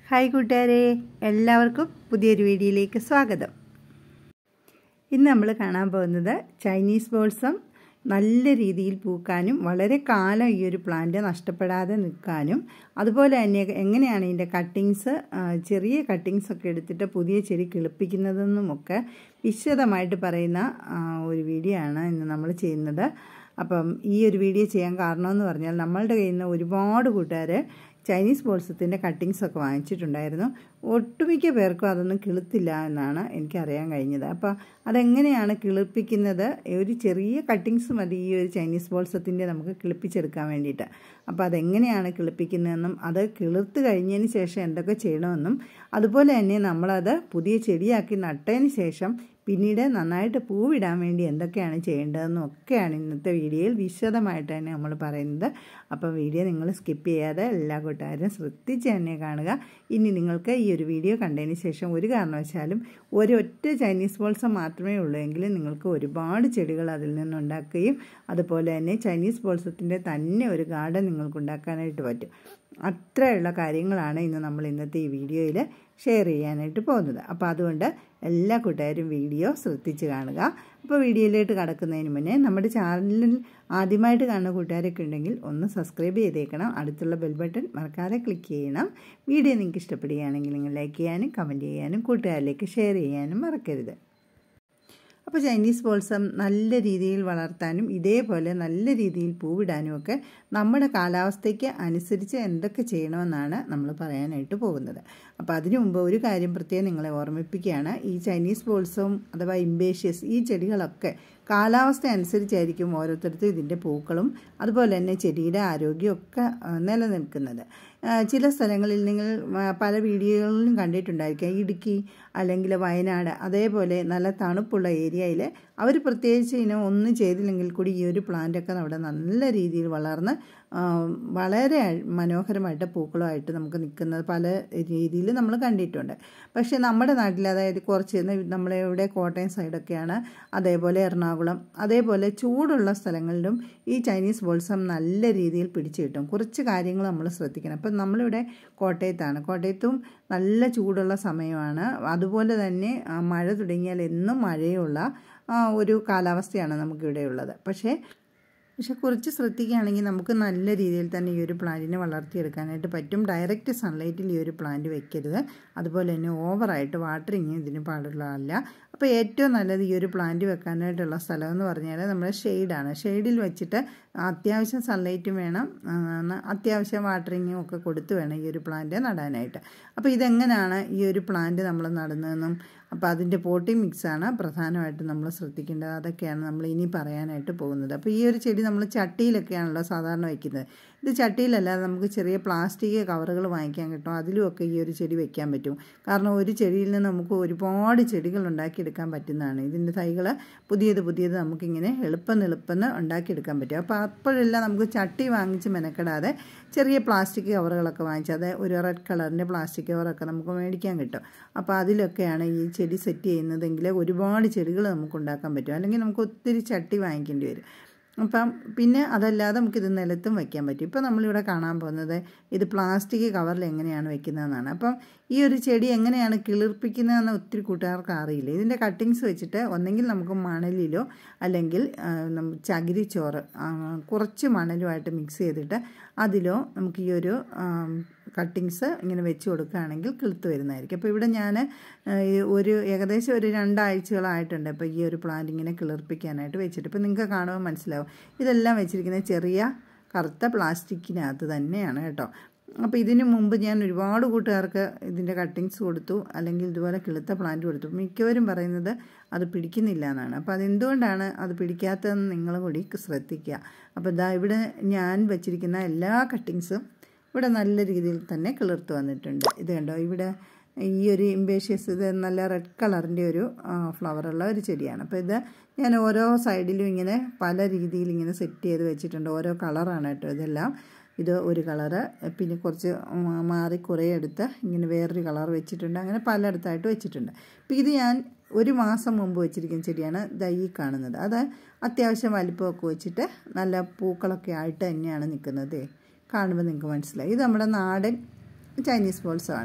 hi കൂട്ടുകാരെ എല്ലാവർക്കും പുതിയൊരു വീഡിയോയിലേക്ക് സ്വാഗതം ഇന്ന് നമ്മൾ കാണാൻ പോകുന്നത് ചൈനീസ് ബോൾസം നല്ല രീതിയിൽ പൂക്കാനും വളരെ കാലം ഈ ഒരു പ്ലാന്റ് നഷ്ടപ്പെടാതെ നിൽക്കാനും അതുപോലെ തന്നെ എങ്ങനെയാണ് ഇതിൻ്റെ കട്ടിങ്സ് ചെറിയ കട്ടിങ്സ് ഒക്കെ എടുത്തിട്ട് പുതിയ ചെടി കിളിപ്പിക്കുന്നതെന്നുമൊക്കെ വിശദമായിട്ട് പറയുന്ന ഒരു വീഡിയോ ആണ് ഇന്ന് നമ്മൾ ചെയ്യുന്നത് അപ്പം ഈ ഒരു വീഡിയോ ചെയ്യാൻ കാരണമെന്ന് പറഞ്ഞാൽ നമ്മളുടെ കയ്യിൽ നിന്ന് ഒരുപാട് കൂട്ടുകാർ ചൈനീസ് ബോൾസത്തിൻ്റെ കട്ടിങ്സ് ഒക്കെ വാങ്ങിച്ചിട്ടുണ്ടായിരുന്നു ഒട്ടുമിക്ക പേർക്കും അതൊന്നും കിളുത്തില്ല എന്നാണ് എനിക്കറിയാൻ കഴിഞ്ഞത് അപ്പോൾ അതെങ്ങനെയാണ് കിളിപ്പിക്കുന്നത് ഒരു ചെറിയ കട്ടിങ്സ് മതി ഈ ഒരു ചൈനീസ് ബോൾസത്തിൻ്റെ നമുക്ക് കിളിപ്പിച്ചെടുക്കാൻ വേണ്ടിയിട്ട് അപ്പോൾ അതെങ്ങനെയാണ് കിളിപ്പിക്കുന്നതെന്നും അത് കിളിർത്ത് കഴിഞ്ഞതിന് ശേഷം എന്തൊക്കെ ചെയ്യണമെന്നും അതുപോലെ തന്നെ നമ്മളത് പുതിയ ചെടിയാക്കി നട്ടതിന് ശേഷം പിന്നീട് നന്നായിട്ട് പൂവിടാൻ വേണ്ടി എന്തൊക്കെയാണ് ചെയ്യേണ്ടതെന്നും ഒക്കെയാണ് ഇന്നത്തെ വീഡിയോയിൽ വിശദമായിട്ട് തന്നെ നമ്മൾ പറയുന്നത് അപ്പോൾ വീഡിയോ നിങ്ങൾ സ്കിപ്പ് ചെയ്യാതെ എല്ലാ കൂട്ടുകാരും ശ്രദ്ധിച്ച് തന്നെ കാണുക ഇനി നിങ്ങൾക്ക് ഈ ഒരു വീഡിയോ കണ്ടതിന് ശേഷം ഒരു കാരണവശാലും ഒരൊറ്റ ചൈനീസ് ബോൾസം മാത്രമേ ഉള്ളൂ എങ്കിലും നിങ്ങൾക്ക് ഒരുപാട് ചെടികൾ അതിൽ നിന്നുണ്ടാക്കുകയും അതുപോലെ തന്നെ ചൈനീസ് ബോൾസത്തിൻ്റെ തന്നെ ഒരു ഗാർഡൻ നിങ്ങൾക്ക് ഉണ്ടാക്കാനായിട്ട് പറ്റും അത്രയുള്ള കാര്യങ്ങളാണ് ഇന്ന് നമ്മൾ ഇന്നത്തെ ഈ വീഡിയോയിൽ ഷെയർ ചെയ്യാനായിട്ട് പോകുന്നത് അപ്പോൾ അതുകൊണ്ട് എല്ലാ കൂട്ടുകാരും വീഡിയോ ശ്രദ്ധിച്ച് കാണുക അപ്പോൾ വീഡിയോയിലേക്ക് കടക്കുന്നതിന് മുന്നേ നമ്മുടെ ചാനലിൽ ആദ്യമായിട്ട് കാണുന്ന കൂട്ടുകാരൊക്കെ ഉണ്ടെങ്കിൽ ഒന്ന് സബ്സ്ക്രൈബ് ചെയ്തേക്കണം അടുത്തുള്ള ബെൽ ബട്ടൺ മറക്കാതെ ക്ലിക്ക് ചെയ്യണം വീഡിയോ നിങ്ങൾക്ക് ഇഷ്ടപ്പെടുകയാണെങ്കിൽ നിങ്ങൾ ലൈക്ക് ചെയ്യാനും കമൻറ്റ് ചെയ്യാനും കൂട്ടുകാരിലേക്ക് ഷെയർ ചെയ്യാനും മറക്കരുത് അപ്പോൾ ചൈനീസ് ബോൾസം നല്ല രീതിയിൽ വളർത്താനും ഇതേപോലെ നല്ല രീതിയിൽ പൂവിടാനും ഒക്കെ നമ്മുടെ കാലാവസ്ഥയ്ക്ക് അനുസരിച്ച് എന്തൊക്കെ ചെയ്യണമെന്നാണ് നമ്മൾ പറയാനായിട്ട് പോകുന്നത് അപ്പോൾ അതിനു മുമ്പ് ഒരു കാര്യം പ്രത്യേകം നിങ്ങളെ ഓർമ്മിപ്പിക്കുകയാണ് ഈ ചൈനീസ് ബോൾസവും അഥവാ ഇംബേഷ്യസ് ഈ ചെടികളൊക്കെ കാലാവസ്ഥ അനുസരിച്ചായിരിക്കും ഓരോരുത്തർക്കും ഇതിൻ്റെ പൂക്കളും അതുപോലെ തന്നെ ചെടിയുടെ ആരോഗ്യമൊക്കെ നിലനിൽക്കുന്നത് ചില സ്ഥലങ്ങളിൽ നിങ്ങൾ പല വീഡിയോകളിലും കണ്ടിട്ടുണ്ടായിരിക്കാം ഇടുക്കി അല്ലെങ്കിൽ വയനാട് അതേപോലെ നല്ല തണുപ്പുള്ള ഏരിയയിൽ അവർ പ്രത്യേകിച്ച് ഇനം ഒന്നും ചെയ്തില്ലെങ്കിൽ കൂടി ഈ ഒരു പ്ലാന്റൊക്കെ അവിടെ നല്ല രീതിയിൽ വളർന്ന് വളരെ മനോഹരമായിട്ട് പൂക്കളുമായിട്ട് നമുക്ക് നിൽക്കുന്നത് പല രീതിയിൽ നമ്മൾ കണ്ടിട്ടുണ്ട് പക്ഷേ നമ്മുടെ നാട്ടിൽ അതായത് കുറച്ച് നമ്മളെ ഇവിടെ കോട്ടയം സൈഡൊക്കെയാണ് അതേപോലെ എറണാകുളം അതേപോലെ ചൂടുള്ള സ്ഥലങ്ങളിലും ഈ ചൈനീസ് ബോൾസം നല്ല രീതിയിൽ പിടിച്ചു കിട്ടും കുറച്ച് കാര്യങ്ങൾ നമ്മൾ ശ്രദ്ധിക്കണം അപ്പം നമ്മളിവിടെ കോട്ടയത്താണ് കോട്ടയത്തും നല്ല ചൂടുള്ള സമയമാണ് അതുപോലെ തന്നെ മഴ തുടങ്ങിയാൽ എന്നും മഴയുള്ള ഒരു കാലാവസ്ഥയാണ് നമുക്കിവിടെ ഉള്ളത് പക്ഷേ പക്ഷെ കുറച്ച് ശ്രദ്ധിക്കുകയാണെങ്കിൽ നമുക്ക് നല്ല രീതിയിൽ തന്നെ ഈ ഒരു പ്ലാന്റിനെ വളർത്തിയെടുക്കാനായിട്ട് പറ്റും ഡയറക്റ്റ് സൺലൈറ്റിൽ ഈ ഒരു പ്ലാന്റ് വെക്കരുത് അതുപോലെ തന്നെ ഓവറായിട്ട് വാട്ടറിങ് ഇതിന് പാടുള്ളതല്ല അപ്പോൾ ഏറ്റവും നല്ലത് ഈ ഒരു പ്ലാന്റ് വെക്കാനായിട്ടുള്ള സ്ഥലം എന്ന് പറഞ്ഞാൽ നമ്മുടെ ഷെയ്ഡാണ് ഷെയ്ഡിൽ വെച്ചിട്ട് അത്യാവശ്യം സൺലൈറ്റും വേണം അത്യാവശ്യം വാട്ടറിങ്ങും ഒക്കെ കൊടുത്ത് വേണം ഈ ഒരു പ്ലാന്റ് നടാനായിട്ട് അപ്പോൾ ഇതെങ്ങനെയാണ് ഈ ഒരു പ്ലാന്റ് നമ്മൾ നടുന്നതെന്നും അപ്പോൾ അതിൻ്റെ പോട്ടിംഗ് മിക്സാണ് പ്രധാനമായിട്ടും നമ്മൾ ശ്രദ്ധിക്കേണ്ടത് അതൊക്കെയാണ് നമ്മൾ ഇനി പറയാനായിട്ട് പോകുന്നത് അപ്പോൾ ഈ ഒരു ചെടി നമ്മൾ ചട്ടിയിലൊക്കെയാണല്ലോ സാധാരണ വയ്ക്കുന്നത് ഇത് ചട്ടിയിലല്ലാതെ നമുക്ക് ചെറിയ പ്ലാസ്റ്റിക് കവറുകൾ വാങ്ങിക്കാൻ കിട്ടും അതിലുമൊക്കെ ഈ ഒരു ചെടി വെക്കാൻ പറ്റും കാരണം ഒരു ചെടിയിൽ നിന്ന് നമുക്ക് ഒരുപാട് ചെടികൾ ഉണ്ടാക്കിയെടുക്കാൻ പറ്റുന്നതാണ് ഇതിൻ്റെ തൈകൾ പുതിയത് പുതിയത് നമുക്കിങ്ങനെ എളുപ്പം എളുപ്പം ഉണ്ടാക്കിയെടുക്കാൻ പറ്റും അപ്പോൾ അപ്പോഴെല്ലാം നമുക്ക് ചട്ടി വാങ്ങിച്ച് മെനക്കെടാതെ ചെറിയ പ്ലാസ്റ്റിക് കവറുകളൊക്കെ വാങ്ങിച്ച് അത് ഒരു റെഡ് കളറിൻ്റെ പ്ലാസ്റ്റിക് കവറൊക്കെ നമുക്ക് മേടിക്കാൻ കിട്ടും അപ്പോൾ അതിലൊക്കെയാണ് ഈ ചെടി സെറ്റ് ചെയ്യുന്നതെങ്കിൽ ഒരുപാട് ചെടികൾ നമുക്ക് ഉണ്ടാക്കാൻ പറ്റും അല്ലെങ്കിൽ നമുക്ക് ഒത്തിരി ചട്ടി വാങ്ങിക്കേണ്ടി വരും അപ്പം പിന്നെ അതല്ലാതെ നമുക്കിത് നിലത്തും വയ്ക്കാൻ പറ്റും ഇപ്പോൾ നമ്മളിവിടെ കാണാൻ പോകുന്നത് ഇത് പ്ലാസ്റ്റിക് കവറിൽ എങ്ങനെയാണ് വെക്കുന്നതെന്നാണ് അപ്പം ഈ ഒരു ചെടി എങ്ങനെയാണ് കിളിർപ്പിക്കുന്നതെന്ന് ഒത്തിരി കൂട്ടുകാർക്ക് അറിയില്ല ഇതിൻ്റെ കട്ടിങ്സ് വെച്ചിട്ട് ഒന്നെങ്കിൽ നമുക്ക് മണലിലോ അല്ലെങ്കിൽ ചകിരിച്ചോറ് കുറച്ച് മണലുമായിട്ട് മിക്സ് ചെയ്തിട്ട് അതിലോ നമുക്ക് ഈ ഒരു കട്ടിങ്സ് ഇങ്ങനെ വെച്ച് കൊടുക്കുകയാണെങ്കിൽ കിളുത്ത് വരുന്നതായിരിക്കും അപ്പോൾ ഇവിടെ ഞാൻ ഒരു ഏകദേശം ഒരു രണ്ടാഴ്ചകളായിട്ടുണ്ട് അപ്പോൾ ഈ ഒരു പ്ലാന്റ് ഇങ്ങനെ കിളിർപ്പിക്കാനായിട്ട് വെച്ചിട്ട് ഇപ്പോൾ നിങ്ങൾക്ക് കാണുമ്പോൾ മനസ്സിലാവും ഇതെല്ലാം വെച്ചിരിക്കുന്നത് ചെറിയ കറുത്ത പ്ലാസ്റ്റിക്കിനകത്ത് തന്നെയാണ് കേട്ടോ അപ്പോൾ ഇതിനു മുമ്പ് ഞാൻ ഒരുപാട് കൂട്ടുകാർക്ക് ഇതിൻ്റെ കട്ടിങ്സ് കൊടുത്തു അല്ലെങ്കിൽ ഇതുപോലെ കിളുത്ത പ്ലാന്റ് കൊടുത്തു മിക്കവരും പറയുന്നത് അത് പിടിക്കുന്നില്ല എന്നാണ് അപ്പോൾ അതെന്തുകൊണ്ടാണ് അത് പിടിക്കാത്തതെന്ന് നിങ്ങൾ കൂടി ശ്രദ്ധിക്കുക അപ്പോൾ ഇതാ ഇവിടെ ഞാൻ വെച്ചിരിക്കുന്ന എല്ലാ കട്ടിങ്സും ഇവിടെ നല്ല രീതിയിൽ തന്നെ കിളിർത്ത് വന്നിട്ടുണ്ട് ഇത് കണ്ടോ ഇവിടെ ഈ ഒരു ഇംബേഷ്യസ് ഇത് നല്ല റെഡ് കളറിൻ്റെ ഒരു ഫ്ലവറുള്ള ഒരു ചെടിയാണ് അപ്പോൾ ഇത് ഞാൻ ഓരോ സൈഡിലും ഇങ്ങനെ പല രീതിയിൽ ഇങ്ങനെ സെറ്റ് ചെയ്ത് വെച്ചിട്ടുണ്ട് ഓരോ കളറാണ് കേട്ടോ ഇതെല്ലാം ഇത് ഒരു കളറ് പിന്നെ കുറച്ച് മാറി കുറേ എടുത്ത് ഇങ്ങനെ വേറൊരു കളർ വെച്ചിട്ടുണ്ട് അങ്ങനെ പലയിടത്തായിട്ട് വെച്ചിട്ടുണ്ട് അപ്പോൾ ഇത് ഞാൻ ഒരു മാസം മുമ്പ് വെച്ചിരിക്കുന്ന ചെടിയാണ് ദൈ കാണുന്നത് അത് അത്യാവശ്യം വലിപ്പമൊക്കെ വെച്ചിട്ട് നല്ല പൂക്കളൊക്കെ ആയിട്ട് തന്നെയാണ് നിൽക്കുന്നത് കാണുമ്പോൾ നിങ്ങൾക്ക് മനസ്സിലായി ഇത് നമ്മുടെ നാടൻ ചൈനീസ് ബോൾസാണ്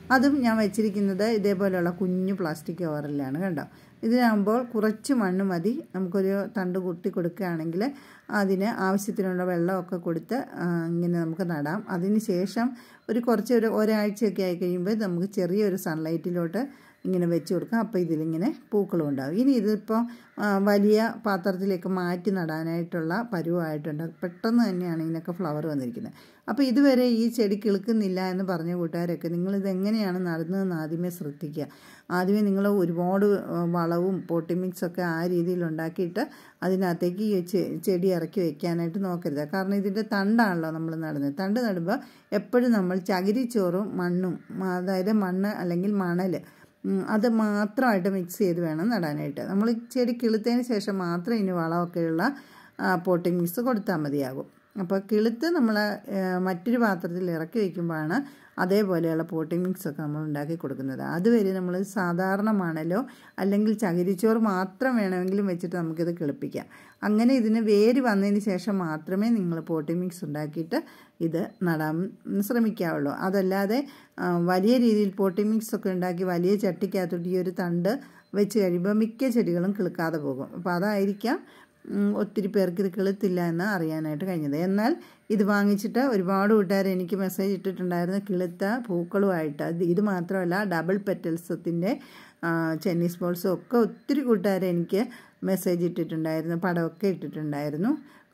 അതും ഞാൻ വെച്ചിരിക്കുന്നത് ഇതേപോലെയുള്ള കുഞ്ഞു പ്ലാസ്റ്റിക് കവറിലാണ് കണ്ടോ ഇതിനാകുമ്പോൾ കുറച്ച് മണ്ണ് മതി നമുക്കൊരു തണ്ട് കുത്തി കൊടുക്കുകയാണെങ്കിൽ അതിന് ആവശ്യത്തിനുള്ള വെള്ളമൊക്കെ കൊടുത്ത് ഇങ്ങനെ നമുക്ക് നടാം അതിന് ശേഷം ഒരു കുറച്ച് ഒരു ഒരാഴ്ചയൊക്കെ ആയി കഴിയുമ്പോൾ നമുക്ക് ചെറിയൊരു സൺലൈറ്റിലോട്ട് ഇങ്ങനെ വെച്ച് കൊടുക്കാം അപ്പോൾ ഇതിലിങ്ങനെ പൂക്കളും ഉണ്ടാകും ഇനി ഇതിപ്പോൾ വലിയ പാത്രത്തിലേക്ക് മാറ്റി നടാനായിട്ടുള്ള പരുവമായിട്ടുണ്ട് പെട്ടെന്ന് തന്നെയാണ് ഇതിനൊക്കെ ഫ്ലവർ വന്നിരിക്കുന്നത് അപ്പോൾ ഇതുവരെ ഈ ചെടി കിളുക്കുന്നില്ല എന്ന് പറഞ്ഞ കൂട്ടുകാരൊക്കെ നിങ്ങളിത് എങ്ങനെയാണ് നടുന്നതെന്ന് ആദ്യമേ ശ്രദ്ധിക്കുക ആദ്യമേ നിങ്ങൾ ഒരുപാട് വളവും പോട്ടി മിക്സൊക്കെ ആ രീതിയിൽ ഉണ്ടാക്കിയിട്ട് അതിനകത്തേക്ക് ഈ ചെടി ഇറക്കി വെക്കാനായിട്ട് നോക്കരുത് കാരണം ഇതിൻ്റെ തണ്ടാണല്ലോ നമ്മൾ നടുന്നത് തണ്ട് നടുമ്പോൾ എപ്പോഴും നമ്മൾ ചകിരിച്ചോറും മണ്ണും അതായത് മണ്ണ് അല്ലെങ്കിൽ മണൽ അത് മാത്രമായിട്ട് മിക്സ് ചെയ്ത് വേണം നടാനായിട്ട് നമ്മൾ ചെടി കിളുത്തതിന് ശേഷം മാത്രം ഇനി വളമൊക്കെയുള്ള പോട്ടിംഗ് മിക്സ് കൊടുത്താൽ മതിയാകും അപ്പോൾ കിളുത്ത് നമ്മൾ മറ്റൊരു പാത്രത്തിൽ ഇറക്കി വയ്ക്കുമ്പോഴാണ് അതേപോലെയുള്ള പോട്ടിംഗ് മിക്സ് ഒക്കെ നമ്മൾ ഉണ്ടാക്കി കൊടുക്കുന്നത് അതുവരെ നമ്മൾ സാധാരണ മണലോ അല്ലെങ്കിൽ ചകിരിച്ചോറ് മാത്രം വേണമെങ്കിലും വെച്ചിട്ട് നമുക്കിത് കിളിപ്പിക്കാം അങ്ങനെ ഇതിന് വേര് വന്നതിന് ശേഷം മാത്രമേ നിങ്ങൾ പോട്ടിംഗ് മിക്സ് ഉണ്ടാക്കിയിട്ട് ഇത് നടാൻ ശ്രമിക്കാവുള്ളൂ അതല്ലാതെ വലിയ രീതിയിൽ പോട്ടിംഗ് മിക്സ് ഒക്കെ ഉണ്ടാക്കി വലിയ ചട്ടിക്കകത്തോട്ട് ഈ ഒരു തണ്ട് വെച്ച് കഴിയുമ്പോൾ മിക്ക ചെടികളും കിളുക്കാതെ പോകും അപ്പോൾ അതായിരിക്കാം ഒത്തിരി പേർക്ക് ഇത് കിളുത്തില്ല എന്ന് അറിയാനായിട്ട് കഴിഞ്ഞത് എന്നാൽ ഇത് വാങ്ങിച്ചിട്ട് ഒരുപാട് കൂട്ടുകാർ എനിക്ക് മെസ്സേജ് ഇട്ടിട്ടുണ്ടായിരുന്നു കിളുത്ത പൂക്കളുമായിട്ട് ഇത് മാത്രമല്ല ഡബിൾ പെറ്റൽസത്തിൻ്റെ ചെന്നീസ് ബോൾസും ഒക്കെ ഒത്തിരി കൂട്ടുകാർ എനിക്ക് മെസ്സേജ് ഇട്ടിട്ടുണ്ടായിരുന്നു പടമൊക്കെ ഇട്ടിട്ടുണ്ടായിരുന്നു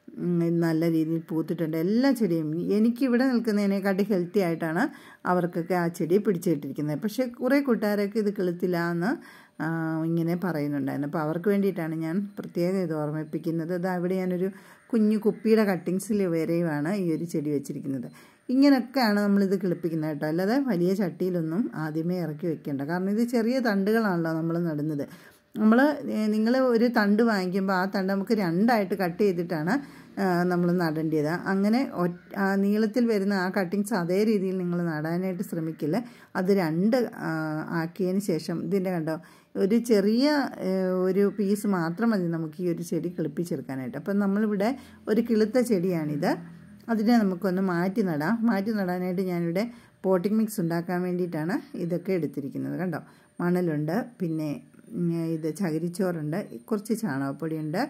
നല്ല രീതിയിൽ പൂത്തിട്ടുണ്ട് എല്ലാ ചെടിയും എനിക്കിവിടെ നിൽക്കുന്നതിനെക്കാട്ടി ഹെൽത്തി ആയിട്ടാണ് അവർക്കൊക്കെ ആ ചെടി പിടിച്ചിട്ടിരിക്കുന്നത് പക്ഷേ കുറേ കൂട്ടുകാരൊക്കെ ഇത് കിളുത്തില്ല എന്ന് ഇങ്ങനെ പറയുന്നുണ്ടായിരുന്നു അപ്പോൾ അവർക്ക് വേണ്ടിയിട്ടാണ് ഞാൻ പ്രത്യേകം ഇത് ഓർമ്മിപ്പിക്കുന്നത് ഇതാ ഇവിടെ ഞാനൊരു കുഞ്ഞു കുപ്പിയുടെ കട്ടിങ്സിൽ വരെയുമാണ് ഈ ഒരു ചെടി വെച്ചിരിക്കുന്നത് ഇങ്ങനെയൊക്കെയാണ് നമ്മളിത് കിളിപ്പിക്കുന്നത് കേട്ടോ അല്ലാതെ വലിയ ചട്ടിയിലൊന്നും ആദ്യമേ ഇറക്കി വെക്കേണ്ട കാരണം ഇത് ചെറിയ തണ്ടുകളാണല്ലോ നമ്മൾ നടുന്നത് നമ്മൾ നിങ്ങൾ ഒരു തണ്ട് വാങ്ങിക്കുമ്പോൾ ആ തണ്ട് നമുക്ക് രണ്ടായിട്ട് കട്ട് ചെയ്തിട്ടാണ് നമ്മൾ നടേണ്ടത് അങ്ങനെ നീളത്തിൽ വരുന്ന ആ കട്ടിങ്സ് അതേ രീതിയിൽ നിങ്ങൾ നടാനായിട്ട് ശ്രമിക്കില്ല അത് രണ്ട് ആക്കിയതിന് ശേഷം ഇതിൻ്റെ കണ്ടോ ഒരു ചെറിയ ഒരു പീസ് മാത്രം മതി നമുക്ക് ഈ ഒരു ചെടി കിളിപ്പിച്ചെടുക്കാനായിട്ട് അപ്പം നമ്മളിവിടെ ഒരു കിളുത്ത ചെടിയാണിത് അതിനെ നമുക്കൊന്ന് മാറ്റി നടാം മാറ്റി നടാനായിട്ട് ഞാനിവിടെ പോട്ടിംഗ് മിക്സ് ഉണ്ടാക്കാൻ വേണ്ടിയിട്ടാണ് ഇതൊക്കെ എടുത്തിരിക്കുന്നത് കണ്ടോ മണലുണ്ട് പിന്നെ ഇത് ചകിരിച്ചോറുണ്ട് കുറച്ച് ചാണകപ്പൊടിയുണ്ട്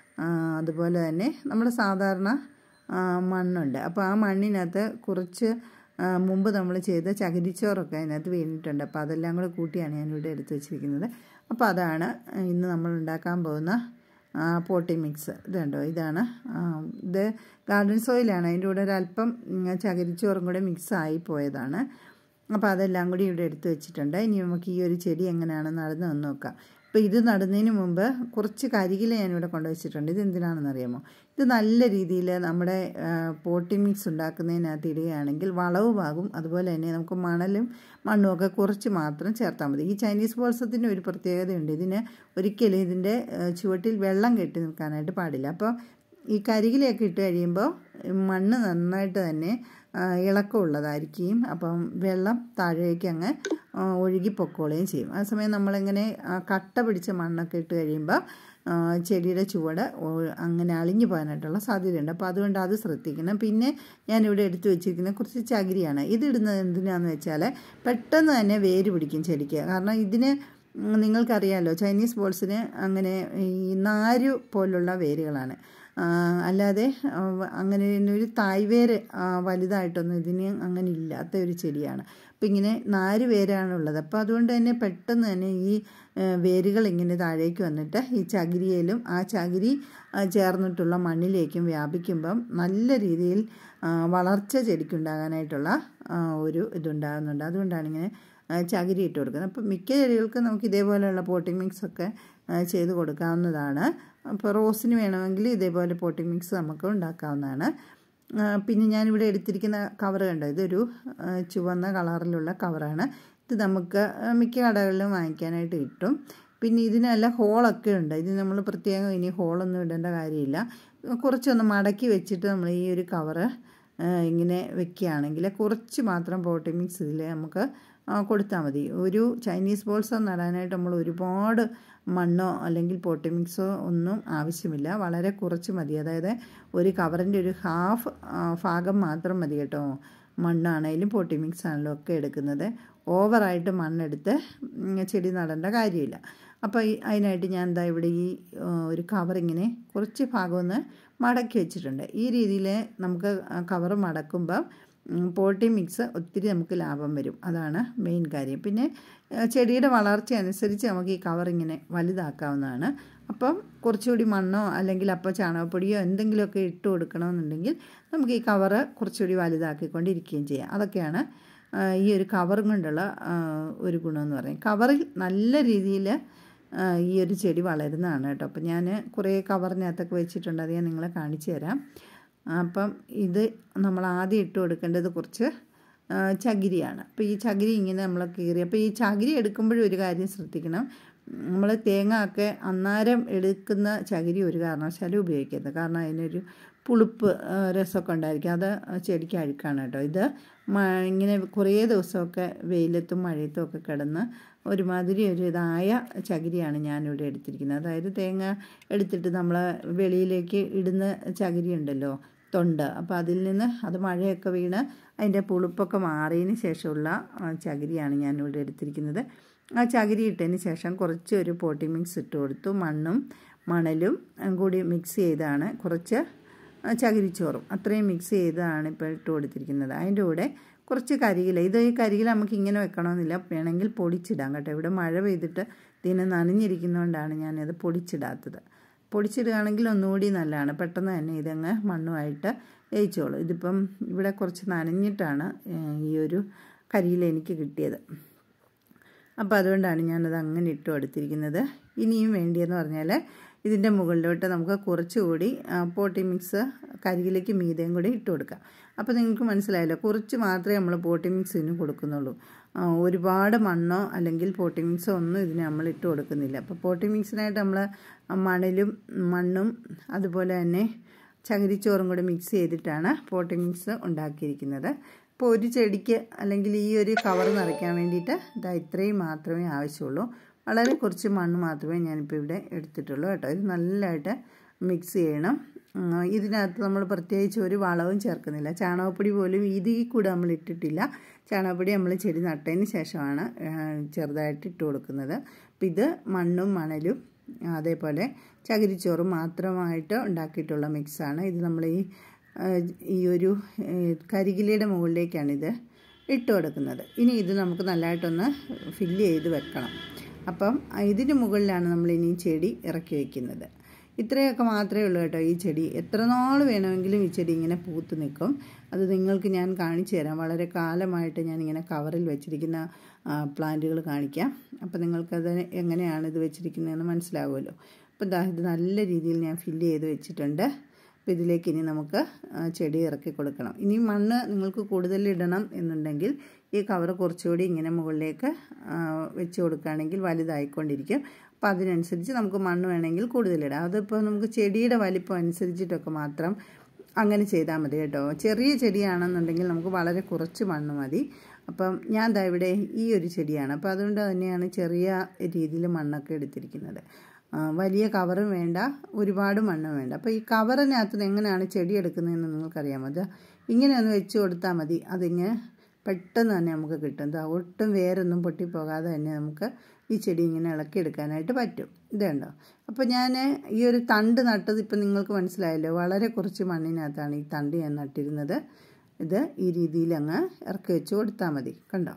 അതുപോലെ തന്നെ നമ്മൾ സാധാരണ മണ്ണുണ്ട് അപ്പോൾ ആ മണ്ണിനകത്ത് കുറച്ച് മുമ്പ് നമ്മൾ ചെയ്ത ചകിരിച്ചോറൊക്കെ അതിനകത്ത് വീണിട്ടുണ്ട് അപ്പോൾ അതെല്ലാം കൂടെ കൂട്ടിയാണ് ഞാനിവിടെ എടുത്ത് വെച്ചിരിക്കുന്നത് അപ്പോൾ അതാണ് ഇന്ന് നമ്മൾ ഉണ്ടാക്കാൻ പോകുന്ന പോട്ടി മിക്സ് ഇത് കണ്ടോ ഇതാണ് ഇത് ഗാർഡൻ സോയിലാണ് അതിൻ്റെ കൂടെ ഒരല്പം ചകിരിച്ചോറും കൂടെ മിക്സ് ആയി പോയതാണ് അപ്പോൾ അതെല്ലാം കൂടി ഇവിടെ എടുത്ത് വെച്ചിട്ടുണ്ട് ഇനി നമുക്ക് ഈ ഒരു ചെടി എങ്ങനെയാണ് നടന്നതെന്ന് നോക്കാം അപ്പോൾ ഇത് നടുന്നതിന് മുമ്പ് കുറച്ച് കരികില ഞാനിവിടെ കൊണ്ടുവച്ചിട്ടുണ്ട് ഇത് എന്തിനാണെന്ന് അറിയാമോ ഇത് നല്ല രീതിയിൽ നമ്മുടെ പോട്ടി മിക്സ് ഉണ്ടാക്കുന്നതിനകത്ത് ഇടുകയാണെങ്കിൽ വളവുമാകും അതുപോലെ തന്നെ നമുക്ക് മണലും മണ്ണും ഒക്കെ കുറച്ച് മാത്രം ചേർത്താൽ മതി ഈ ചൈനീസ് ബോൾസത്തിൻ്റെ ഒരു പ്രത്യേകതയുണ്ട് ഇതിന് ഒരിക്കലും ഇതിൻ്റെ ചുവട്ടിൽ വെള്ളം കെട്ടി നിൽക്കാനായിട്ട് പാടില്ല അപ്പോൾ ഈ കരികിലൊക്കെ ഇട്ട് കഴിയുമ്പോൾ മണ്ണ് നന്നായിട്ട് തന്നെ ഇളക്കമുള്ളതായിരിക്കും അപ്പം വെള്ളം താഴേക്ക് അങ്ങ് ഒഴുകി പൊക്കോളുകയും ചെയ്യും ആ സമയം നമ്മളിങ്ങനെ കട്ട പിടിച്ച മണ്ണൊക്കെ ഇട്ട് കഴിയുമ്പോൾ ചെടിയുടെ ചുവട് അങ്ങനെ അളിഞ്ഞു പോകാനായിട്ടുള്ള സാധ്യതയുണ്ട് അപ്പോൾ അതുകൊണ്ട് അത് ശ്രദ്ധിക്കണം പിന്നെ ഞാനിവിടെ എടുത്തു വെച്ചിരിക്കുന്ന കുറച്ച് ചകിരിയാണ് ഇതിടുന്നത് എന്തിനാന്ന് വെച്ചാൽ പെട്ടെന്ന് തന്നെ വേര് പിടിക്കും ചെടിക്ക് കാരണം ഇതിന് നിങ്ങൾക്കറിയാമല്ലോ ചൈനീസ് ബോൾസിന് അങ്ങനെ ഈ നാരു പോലുള്ള വേരുകളാണ് അല്ലാതെ അങ്ങനെ ഒരു തായ്വേര് വലുതായിട്ടൊന്നും ഇതിന് അങ്ങനെ ഇല്ലാത്ത ഒരു ചെടിയാണ് അപ്പം ഇങ്ങനെ നാല് വേരാണുള്ളത് അപ്പോൾ അതുകൊണ്ട് തന്നെ പെട്ടെന്ന് തന്നെ ഈ വേരുകൾ ഇങ്ങനെ താഴേക്ക് വന്നിട്ട് ഈ ചകിരിയിലും ആ ചകിരി ചേർന്നിട്ടുള്ള മണ്ണിലേക്കും വ്യാപിക്കുമ്പം നല്ല രീതിയിൽ വളർച്ച ചെടിക്കുണ്ടാകാനായിട്ടുള്ള ഒരു ഇതുണ്ടാകുന്നുണ്ട് അതുകൊണ്ടാണ് ഇങ്ങനെ ചകിരി ഇട്ട് കൊടുക്കുന്നത് അപ്പം മിക്ക ചെടികൾക്കും നമുക്ക് ഇതേപോലെയുള്ള പോട്ടിംഗ് മിക്സ് ഒക്കെ ചെയ്ത് കൊടുക്കാവുന്നതാണ് അപ്പോൾ റോസിന് വേണമെങ്കിൽ ഇതേപോലെ പോട്ടിംഗ് മിക്സ് നമുക്ക് ഉണ്ടാക്കാവുന്നതാണ് പിന്നെ ഞാനിവിടെ എടുത്തിരിക്കുന്ന കവർ കണ്ടോ ഇതൊരു ചുവന്ന കളറിലുള്ള കവറാണ് ഇത് നമുക്ക് മിക്ക കടകളിലും വാങ്ങിക്കാനായിട്ട് കിട്ടും പിന്നെ ഇതിനെല്ലാം ഹോളൊക്കെ ഉണ്ട് ഇത് നമ്മൾ പ്രത്യേകം ഇനി ഹോളൊന്നും ഇടേണ്ട കാര്യമില്ല കുറച്ചൊന്ന് മടക്കി വെച്ചിട്ട് നമ്മൾ ഈ ഒരു കവറ് ഇങ്ങനെ വെക്കുകയാണെങ്കിൽ കുറച്ച് മാത്രം പോട്ടിംഗ് മിക്സ് ഇതിൽ നമുക്ക് കൊടുത്താൽ മതി ഒരു ചൈനീസ് ബോൾസ് നടാനായിട്ട് നമ്മൾ ഒരുപാട് മണ്ണോ അല്ലെങ്കിൽ പോട്ടി മിക്സോ ഒന്നും ആവശ്യമില്ല വളരെ കുറച്ച് മതി അതായത് ഒരു കവറിൻ്റെ ഒരു ഹാഫ് ഭാഗം മാത്രം മതി കേട്ടോ മണ്ണാണേലും പോട്ടി മിക്സ് ആണെങ്കിലും ഒക്കെ എടുക്കുന്നത് ഓവറായിട്ട് മണ്ണെടുത്ത് ചെടി നടേണ്ട കാര്യമില്ല അപ്പോൾ ഈ അതിനായിട്ട് ഞാൻ എന്താ ഇവിടെ ഈ ഒരു കവർ ഇങ്ങനെ കുറച്ച് ഭാഗം ഒന്ന് മടക്കി വെച്ചിട്ടുണ്ട് ഈ രീതിയിൽ നമുക്ക് കവർ മടക്കുമ്പോൾ പോട്ടി മിക്സ് ഒത്തിരി നമുക്ക് ലാഭം വരും അതാണ് മെയിൻ കാര്യം പിന്നെ ചെടിയുടെ വളർച്ച അനുസരിച്ച് നമുക്ക് ഈ കവർ ഇങ്ങനെ വലുതാക്കാവുന്നതാണ് അപ്പം കുറച്ചുകൂടി മണ്ണോ അല്ലെങ്കിൽ അപ്പോൾ ചാണകപ്പൊടിയോ എന്തെങ്കിലുമൊക്കെ ഇട്ട് കൊടുക്കണമെന്നുണ്ടെങ്കിൽ നമുക്ക് ഈ കവറ് കുറച്ചുകൂടി വലുതാക്കിക്കൊണ്ടിരിക്കുകയും ചെയ്യാം അതൊക്കെയാണ് ഈ ഒരു കവറും കൊണ്ടുള്ള ഒരു ഗുണമെന്ന് പറയും കവറിൽ നല്ല രീതിയിൽ ഈ ഒരു ചെടി വളരുന്നതാണ് കേട്ടോ അപ്പം ഞാൻ കുറേ കവറിനകത്തൊക്കെ വെച്ചിട്ടുണ്ട് അത് ഞാൻ നിങ്ങളെ കാണിച്ചു തരാം അപ്പം ഇത് നമ്മൾ ആദ്യം ഇട്ട് കൊടുക്കേണ്ടത് കുറച്ച് ചകിരിയാണ് അപ്പോൾ ഈ ചകിരി ഇങ്ങനെ നമ്മൾ കീറി അപ്പോൾ ഈ ചകിരി എടുക്കുമ്പോഴും ഒരു കാര്യം ശ്രദ്ധിക്കണം നമ്മൾ തേങ്ങ ഒക്കെ അന്നേരം എടുക്കുന്ന ചകിരി ഒരു കാരണവശാലും ഉപയോഗിക്കരുത് കാരണം അതിനൊരു പുളിപ്പ് രസമൊക്കെ ഉണ്ടായിരിക്കും അത് ചെടിക്ക് അഴുക്കാണ് കേട്ടോ ഇത് ഇങ്ങനെ കുറേ ദിവസമൊക്കെ വെയിലത്തും മഴയത്തും ഒക്കെ കിടന്ന് ഒരുമാതിരി ഒരു ഇതായ ചകിരിയാണ് ഞാനിവിടെ എടുത്തിരിക്കുന്നത് അതായത് തേങ്ങ എടുത്തിട്ട് നമ്മൾ വെളിയിലേക്ക് ഇടുന്ന ചകിരി ഉണ്ടല്ലോ തൊണ്ട് അപ്പോൾ അതിൽ നിന്ന് അത് മഴയൊക്കെ വീണ് അതിൻ്റെ പുളിപ്പൊക്കെ മാറിയതിന് ശേഷമുള്ള ചകിരിയാണ് ഞാനിവിടെ എടുത്തിരിക്കുന്നത് ആ ചകിരി ഇട്ടതിന് ശേഷം കുറച്ച് ഒരു പോട്ടി മിക്സ് ഇട്ട് കൊടുത്തു മണ്ണും മണലും കൂടി മിക്സ് ചെയ്താണ് കുറച്ച് ചകിരിച്ചോറും അത്രയും മിക്സ് ചെയ്താണ് ഇപ്പോൾ ഇട്ട് കൊടുത്തിരിക്കുന്നത് അതിൻ്റെ കൂടെ കുറച്ച് കരികില ഇത് ഈ കരികില നമുക്ക് ഇങ്ങനെ വെക്കണമെന്നില്ല വേണമെങ്കിൽ പൊടിച്ചിടാം കേട്ടോ ഇവിടെ മഴ പെയ്തിട്ട് ഇതിന് നനഞ്ഞിരിക്കുന്നതുകൊണ്ടാണ് ഞാനത് പൊടിച്ചിടാത്തത് പൊടിച്ചിടുകയാണെങ്കിൽ ഒന്നുകൂടി നല്ലതാണ് പെട്ടെന്ന് തന്നെ ഇതങ്ങ് മണ്ണുമായിട്ട് ലയിച്ചോളും ഇതിപ്പം ഇവിടെ കുറച്ച് നനഞ്ഞിട്ടാണ് ഈ ഒരു കരിയില എനിക്ക് കിട്ടിയത് അപ്പോൾ അതുകൊണ്ടാണ് ഞാനത് അങ്ങനെ ഇട്ട് കൊടുത്തിരിക്കുന്നത് ഇനിയും വേണ്ടിയെന്ന് പറഞ്ഞാൽ ഇതിൻ്റെ മുകളിലോട്ട് നമുക്ക് കുറച്ചുകൂടി പോട്ടി മിക്സ് കരികിലേക്ക് മീതയും കൂടി ഇട്ട് കൊടുക്കാം അപ്പോൾ നിങ്ങൾക്ക് മനസ്സിലായല്ലോ കുറച്ച് മാത്രമേ നമ്മൾ പോട്ടി മിക്സ് ഇതിന് കൊടുക്കുന്നുള്ളൂ ഒരുപാട് മണ്ണോ അല്ലെങ്കിൽ പോട്ടി മിക്സോ ഒന്നും ഇതിന് നമ്മൾ ഇട്ട് കൊടുക്കുന്നില്ല അപ്പോൾ പോട്ടി മിക്സിനായിട്ട് നമ്മൾ മണലും മണ്ണും അതുപോലെ തന്നെ ചകിരിച്ചോറും കൂടി മിക്സ് ചെയ്തിട്ടാണ് പോട്ടി മിക്സ് ഉണ്ടാക്കിയിരിക്കുന്നത് ഇപ്പോൾ ഒരു ചെടിക്ക് അല്ലെങ്കിൽ ഈ ഒരു കവർ നിറയ്ക്കാൻ വേണ്ടിയിട്ട് ഇതാ ഇത്രയും മാത്രമേ ആവശ്യമുള്ളൂ വളരെ കുറച്ച് മണ്ണ് മാത്രമേ ഞാനിപ്പോൾ ഇവിടെ എടുത്തിട്ടുള്ളൂ കേട്ടോ ഇത് നല്ലതായിട്ട് മിക്സ് ചെയ്യണം ഇതിനകത്ത് നമ്മൾ പ്രത്യേകിച്ച് ഒരു വളവും ചേർക്കുന്നില്ല ചാണകപ്പൊടി പോലും ഇതിൽ കൂടെ നമ്മൾ ഇട്ടിട്ടില്ല ചാണകപ്പൊടി നമ്മൾ ചെടി നട്ടതിന് ശേഷമാണ് ചെറുതായിട്ട് ഇട്ട് കൊടുക്കുന്നത് അപ്പം ഇത് മണ്ണും മണലും അതേപോലെ ചകിരിച്ചോറും മാത്രമായിട്ട് ഉണ്ടാക്കിയിട്ടുള്ള മിക്സാണ് ഇത് നമ്മൾ ഈ ഈ ഒരു കരികിലയുടെ മുകളിലേക്കാണിത് ഇട്ട് കൊടുക്കുന്നത് ഇനി ഇത് നമുക്ക് നല്ലതായിട്ടൊന്ന് ഫില്ല് ചെയ്ത് വെക്കണം അപ്പം ഇതിന് മുകളിലാണ് നമ്മൾ ഇനി ചെടി ഇറക്കി വയ്ക്കുന്നത് ഇത്രയൊക്കെ മാത്രമേ ഉള്ളൂ കേട്ടോ ഈ ചെടി എത്ര നാൾ വേണമെങ്കിലും ഈ ചെടി ഇങ്ങനെ പൂത്ത് നിൽക്കും അത് നിങ്ങൾക്ക് ഞാൻ കാണിച്ചു തരാം വളരെ കാലമായിട്ട് ഞാൻ ഇങ്ങനെ കവറിൽ വെച്ചിരിക്കുന്ന പ്ലാന്റുകൾ കാണിക്കാം അപ്പോൾ നിങ്ങൾക്കത് എങ്ങനെയാണ് ഇത് വെച്ചിരിക്കുന്നതെന്ന് മനസ്സിലാവുമല്ലോ അപ്പോൾ ഇതാ ഇത് നല്ല രീതിയിൽ ഞാൻ ഫില്ല് ചെയ്ത് വെച്ചിട്ടുണ്ട് അപ്പോൾ ഇതിലേക്ക് ഇനി നമുക്ക് ചെടി ഇറക്കി കൊടുക്കണം ഇനി മണ്ണ് നിങ്ങൾക്ക് കൂടുതൽ ഇടണം എന്നുണ്ടെങ്കിൽ ഈ കവർ കുറച്ചുകൂടി ഇങ്ങനെ മുകളിലേക്ക് വെച്ച് കൊടുക്കുകയാണെങ്കിൽ വലുതായിക്കൊണ്ടിരിക്കും അപ്പോൾ അതിനനുസരിച്ച് നമുക്ക് മണ്ണ് വേണമെങ്കിൽ കൂടുതലിടാം അതിപ്പോൾ നമുക്ക് ചെടിയുടെ വലിപ്പം അനുസരിച്ചിട്ടൊക്കെ മാത്രം അങ്ങനെ ചെയ്താൽ മതി കേട്ടോ ചെറിയ ചെടിയാണെന്നുണ്ടെങ്കിൽ നമുക്ക് വളരെ കുറച്ച് മണ്ണ് മതി അപ്പം ഞാൻ ദാ ഇവിടെ ഈ ഒരു ചെടിയാണ് അപ്പോൾ അതുകൊണ്ട് തന്നെയാണ് ചെറിയ രീതിയിൽ മണ്ണൊക്കെ എടുത്തിരിക്കുന്നത് വലിയ കവറും വേണ്ട ഒരുപാട് മണ്ണും വേണ്ട അപ്പോൾ ഈ കവറിനകത്ത് എങ്ങനെയാണ് ചെടി എടുക്കുന്നതെന്ന് നിങ്ങൾക്കറിയാമോ അത് ഇങ്ങനെ ഒന്ന് വെച്ച് കൊടുത്താൽ മതി അതിങ്ങനെ പെട്ടെന്ന് തന്നെ നമുക്ക് കിട്ടും എന്താ ഒട്ടും വേരൊന്നും പൊട്ടിപ്പോകാതെ തന്നെ നമുക്ക് ഈ ചെടി ഇങ്ങനെ ഇളക്കിയെടുക്കാനായിട്ട് പറ്റും ഇതുണ്ടോ അപ്പോൾ ഞാൻ ഈ ഒരു തണ്ട് നട്ടത് ഇപ്പം നിങ്ങൾക്ക് മനസ്സിലായല്ലോ വളരെ കുറച്ച് മണ്ണിനകത്താണ് ഈ തണ്ട് ഞാൻ നട്ടിരുന്നത് ഇത് ഈ രീതിയിൽ അങ്ങ് ഇറക്കി വെച്ച് കൊടുത്താൽ മതി കണ്ടോ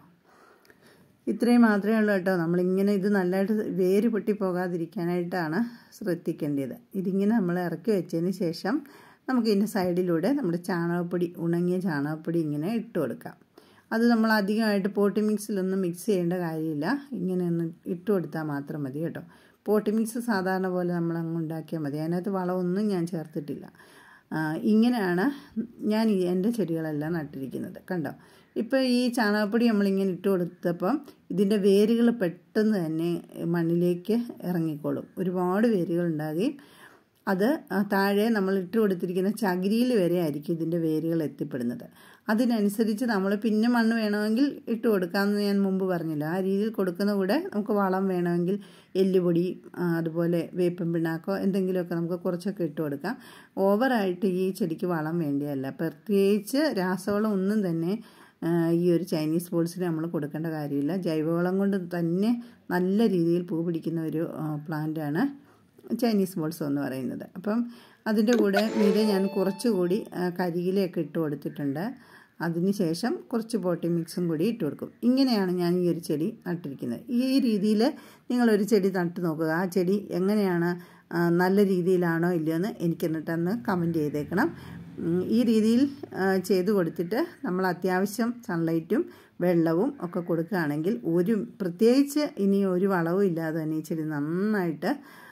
ഇത്രയും മാത്രമേ ഉള്ളൂ കേട്ടോ നമ്മളിങ്ങനെ ഇത് നല്ലതായിട്ട് വേര് പൊട്ടിപ്പോകാതിരിക്കാനായിട്ടാണ് ശ്രദ്ധിക്കേണ്ടത് ഇതിങ്ങനെ നമ്മൾ ഇറക്കി വെച്ചതിന് ശേഷം നമുക്ക് ഇതിൻ്റെ സൈഡിലൂടെ നമ്മുടെ ചാണകപ്പൊടി ഉണങ്ങിയ ചാണകപ്പൊടി ഇങ്ങനെ ഇട്ട് കൊടുക്കാം അത് നമ്മൾ അധികമായിട്ട് പോട്ടി മിക്സിലൊന്നും മിക്സ് ചെയ്യേണ്ട കാര്യമില്ല ഇങ്ങനെ ഒന്ന് ഇട്ട് കൊടുത്താൽ മാത്രം മതി കേട്ടോ പോട്ടി മിക്സ് സാധാരണ പോലെ നമ്മൾ അങ്ങ് ഉണ്ടാക്കിയാൽ മതി അതിനകത്ത് വളമൊന്നും ഞാൻ ചേർത്തിട്ടില്ല ഇങ്ങനെയാണ് ഞാൻ ഈ എൻ്റെ ചെടികളെല്ലാം നട്ടിരിക്കുന്നത് കണ്ടോ ഇപ്പോൾ ഈ ചാണകപ്പൊടി നമ്മളിങ്ങനെ ഇട്ട് കൊടുത്തപ്പം ഇതിൻ്റെ വേരുകൾ പെട്ടെന്ന് തന്നെ മണ്ണിലേക്ക് ഇറങ്ങിക്കോളും ഒരുപാട് വേരുകൾ ഉണ്ടാകുകയും അത് താഴെ നമ്മൾ ഇട്ട് കൊടുത്തിരിക്കുന്ന ചകിരിയിൽ വരെ ആയിരിക്കും ഇതിൻ്റെ വേരുകൾ എത്തിപ്പെടുന്നത് അതിനനുസരിച്ച് നമ്മൾ പിന്നെ മണ്ണ് വേണമെങ്കിൽ ഇട്ട് കൊടുക്കാമെന്ന് ഞാൻ മുമ്പ് പറഞ്ഞില്ല ആ രീതിയിൽ കൊടുക്കുന്ന കൂടെ നമുക്ക് വളം വേണമെങ്കിൽ എല്ലുപൊടി അതുപോലെ വേപ്പൻ പിണ്ണാക്കോ എന്തെങ്കിലുമൊക്കെ നമുക്ക് കുറച്ചൊക്കെ ഇട്ട് കൊടുക്കാം ഓവറായിട്ട് ഈ ചെടിക്ക് വളം വേണ്ടിയല്ല പ്രത്യേകിച്ച് രാസവളം ഒന്നും തന്നെ ഈ ഒരു ചൈനീസ് ബോൾസിന് നമ്മൾ കൊടുക്കേണ്ട കാര്യമില്ല ജൈവവളം കൊണ്ട് തന്നെ നല്ല രീതിയിൽ പൂ പിടിക്കുന്ന ഒരു പ്ലാന്റാണ് ചൈനീസ് ബോൾസ് എന്ന് പറയുന്നത് അപ്പം അതിൻ്റെ കൂടെ മീതെ ഞാൻ കുറച്ചുകൂടി കരിയിലയൊക്കെ ഇട്ട് കൊടുത്തിട്ടുണ്ട് അതിനുശേഷം കുറച്ച് പോട്ടി മിക്സും കൂടി ഇട്ട് കൊടുക്കും ഇങ്ങനെയാണ് ഞാൻ ഈ ഒരു ചെടി നട്ടിരിക്കുന്നത് ഈ രീതിയിൽ നിങ്ങളൊരു ചെടി നട്ട് നോക്കുക ആ ചെടി എങ്ങനെയാണ് നല്ല രീതിയിലാണോ ഇല്ലയോ എന്ന് എനിക്ക് എന്നിട്ടൊന്ന് കമൻറ്റ് ചെയ്തേക്കണം ഈ രീതിയിൽ ചെയ്തു കൊടുത്തിട്ട് നമ്മൾ അത്യാവശ്യം സൺലൈറ്റും വെള്ളവും ഒക്കെ കൊടുക്കുകയാണെങ്കിൽ ഒരു പ്രത്യേകിച്ച് ഇനി ഒരു വളവും ഇല്ലാതെ തന്നെ ഈ ചെടി നന്നായിട്ട്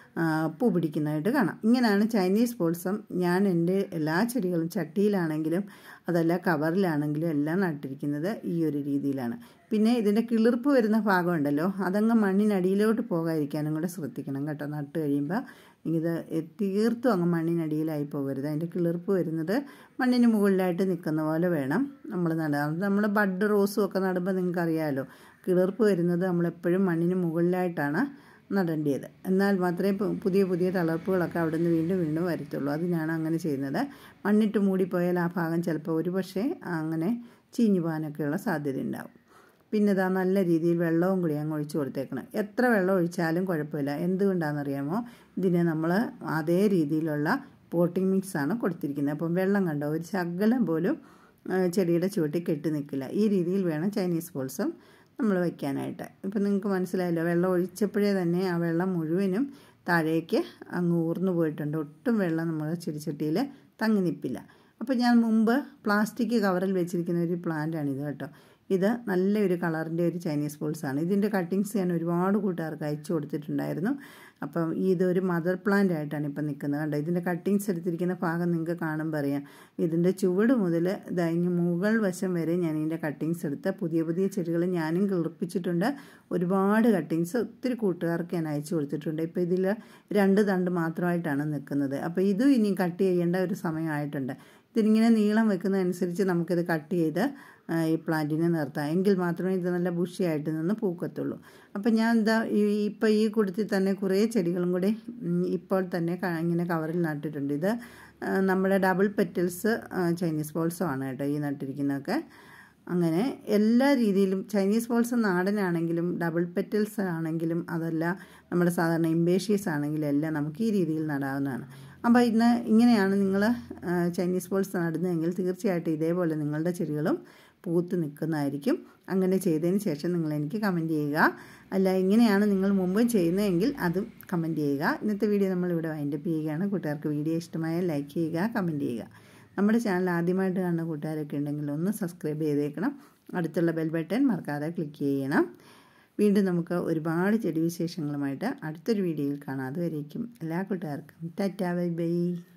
പൂ പിടിക്കുന്നതായിട്ട് കാണാം ഇങ്ങനെയാണ് ചൈനീസ് ബോൾസം ഞാൻ എൻ്റെ എല്ലാ ചെടികളും ചട്ടിയിലാണെങ്കിലും അതല്ല കവറിലാണെങ്കിലും എല്ലാം നട്ടിരിക്കുന്നത് ഈ ഒരു രീതിയിലാണ് പിന്നെ ഇതിൻ്റെ കിളിർപ്പ് വരുന്ന ഭാഗമുണ്ടല്ലോ അതങ്ങ് മണ്ണിനടിയിലോട്ട് പോകാതിരിക്കാനും കൂടെ ശ്രദ്ധിക്കണം കേട്ടോ നട്ട് കഴിയുമ്പോൾ ഇത് തീർത്തും അങ്ങ് മണ്ണിനടിയിലായി പോകരുത് അതിൻ്റെ കിളിർപ്പ് വരുന്നത് മണ്ണിന് മുകളിലായിട്ട് നിൽക്കുന്ന പോലെ വേണം നമ്മൾ നടാം നമ്മൾ ബഡ് റോസും ഒക്കെ നടുമ്പോൾ നിങ്ങൾക്ക് അറിയാമല്ലോ കിളിർപ്പ് വരുന്നത് നമ്മളെപ്പോഴും മണ്ണിന് മുകളിലായിട്ടാണ് നടേണ്ടത് എന്നാൽ മാത്രമേ പുതിയ പുതിയ തളർപ്പുകളൊക്കെ അവിടെ നിന്ന് വീണ്ടും വീണ്ടും വരത്തുള്ളൂ അതിനാണ് അങ്ങനെ ചെയ്യുന്നത് മണ്ണിട്ട് മൂടിപ്പോയാൽ ആ ഭാഗം ചിലപ്പോൾ ഒരു പക്ഷേ അങ്ങനെ ചീഞ്ഞു പോകാനൊക്കെയുള്ള സാധ്യത ഉണ്ടാവും പിന്നെ ഇതാ നല്ല രീതിയിൽ വെള്ളവും കൂടി അങ്ങ് ഒഴിച്ചു കൊടുത്തേക്കണം എത്ര വെള്ളം ഒഴിച്ചാലും കുഴപ്പമില്ല എന്തുകൊണ്ടാണെന്നറിയാമോ ഇതിനെ നമ്മൾ അതേ രീതിയിലുള്ള പോട്ടിംഗ് മിക്സ് ആണ് കൊടുത്തിരിക്കുന്നത് അപ്പം വെള്ളം കണ്ടോ ഒരു ശകലം പോലും ചെടിയുടെ ചുവട്ടിൽ കെട്ടി നിൽക്കില്ല ഈ രീതിയിൽ വേണം ചൈനീസ് ബോൾസും നമ്മൾ വയ്ക്കാനായിട്ട് ഇപ്പം നിങ്ങൾക്ക് മനസ്സിലായല്ലോ വെള്ളം ഒഴിച്ചപ്പോഴേ തന്നെ ആ വെള്ളം മുഴുവനും താഴേക്ക് അങ്ങ് ഊർന്നു പോയിട്ടുണ്ട് ഒട്ടും വെള്ളം നമ്മൾ ചെടിച്ചട്ടിയിൽ തങ്ങി നിൽപ്പില്ല അപ്പോൾ ഞാൻ മുമ്പ് പ്ലാസ്റ്റിക് കവറിൽ വെച്ചിരിക്കുന്ന ഒരു പ്ലാന്റാണിത് കേട്ടോ ഇത് നല്ലൊരു കളറിൻ്റെ ഒരു ചൈനീസ് ബോൾസാണ് ഇതിൻ്റെ കട്ടിങ്സ് ഞാൻ ഒരുപാട് കൂട്ടുകാർക്ക് അയച്ചു കൊടുത്തിട്ടുണ്ടായിരുന്നു അപ്പം ഇതൊരു മദർ പ്ലാന്റ് ആയിട്ടാണ് ഇപ്പം നിൽക്കുന്നത് കണ്ടോ ഇതിൻ്റെ കട്ടിങ്സ് എടുത്തിരിക്കുന്ന ഭാഗം നിങ്ങൾക്ക് കാണുമ്പോൾ അറിയാം ഇതിൻ്റെ ചുവട് മുതൽ ഇതങ്ങ് മുകൾ വശം വരെ ഞാൻ ഇതിൻ്റെ കട്ടിങ്സ് എടുത്ത് പുതിയ പുതിയ ചെടികൾ ഞാനും കിളിർപ്പിച്ചിട്ടുണ്ട് ഒരുപാട് കട്ടിങ്സ് ഒത്തിരി കൂട്ടുകാർക്ക് ഞാൻ അയച്ചു കൊടുത്തിട്ടുണ്ട് ഇപ്പോൾ ഇതിൽ രണ്ട് തണ്ട് മാത്രമായിട്ടാണ് നിൽക്കുന്നത് അപ്പോൾ ഇതും ഇനി കട്ട് ചെയ്യേണ്ട ഒരു സമയമായിട്ടുണ്ട് ഇതിനിങ്ങനെ നീളം വെക്കുന്നതനുസരിച്ച് നമുക്കിത് കട്ട് ചെയ്ത് ഈ പ്ലാന്റിനെ നിർത്താം എങ്കിൽ മാത്രമേ ഇത് നല്ല ബുഷിയായിട്ട് നിന്ന് പൂക്കത്തുള്ളൂ അപ്പം ഞാൻ എന്താ ഈ ഇപ്പോൾ ഈ കൂട്ടത്തിൽ തന്നെ കുറേ ചെടികളും കൂടി ഇപ്പോൾ തന്നെ ഇങ്ങനെ കവറിൽ നട്ടിട്ടുണ്ട് ഇത് നമ്മുടെ ഡബിൾ പെറ്റൽസ് ചൈനീസ് ബോൾസും ആണ് കേട്ടോ ഈ നട്ടിരിക്കുന്നതൊക്കെ അങ്ങനെ എല്ലാ രീതിയിലും ചൈനീസ് ബോൾസ് നാടനാണെങ്കിലും ഡബിൾ പെറ്റൽസ് ആണെങ്കിലും അതല്ല നമ്മുടെ സാധാരണ ഇംബേഷ്യസ് ആണെങ്കിലും എല്ലാം നമുക്ക് ഈ രീതിയിൽ നടാവുന്നതാണ് അപ്പോൾ ഇന്ന് ഇങ്ങനെയാണ് നിങ്ങൾ ചൈനീസ് ബോൾസ് നടുന്നതെങ്കിൽ തീർച്ചയായിട്ടും ഇതേപോലെ നിങ്ങളുടെ ചെടികളും പൂത്ത് നിൽക്കുന്നതായിരിക്കും അങ്ങനെ ചെയ്തതിന് ശേഷം നിങ്ങൾ എനിക്ക് കമൻറ്റ് ചെയ്യുക അല്ല ഇങ്ങനെയാണ് നിങ്ങൾ മുമ്പും ചെയ്യുന്നതെങ്കിൽ അതും കമൻറ്റ് ചെയ്യുക ഇന്നത്തെ വീഡിയോ നമ്മളിവിടെ വൈൻഡപ്പ് ചെയ്യുകയാണ് കൂട്ടുകാർക്ക് വീഡിയോ ഇഷ്ടമായാൽ ലൈക്ക് ചെയ്യുക കമൻറ്റ് ചെയ്യുക നമ്മുടെ ചാനൽ ആദ്യമായിട്ട് കാണുന്ന കൂട്ടുകാരൊക്കെ ഉണ്ടെങ്കിൽ ഒന്ന് സബ്സ്ക്രൈബ് ചെയ്തേക്കണം അടുത്തുള്ള ബെൽ ബട്ടൺ മറക്കാതെ ക്ലിക്ക് ചെയ്യണം വീണ്ടും നമുക്ക് ഒരുപാട് ചെടി വിശേഷങ്ങളുമായിട്ട് അടുത്തൊരു വീഡിയോയിൽ കാണാം അതുവരേക്കും എല്ലാ കൂട്ടുകാർക്കും ടാറ്റാ ബൈ ബൈ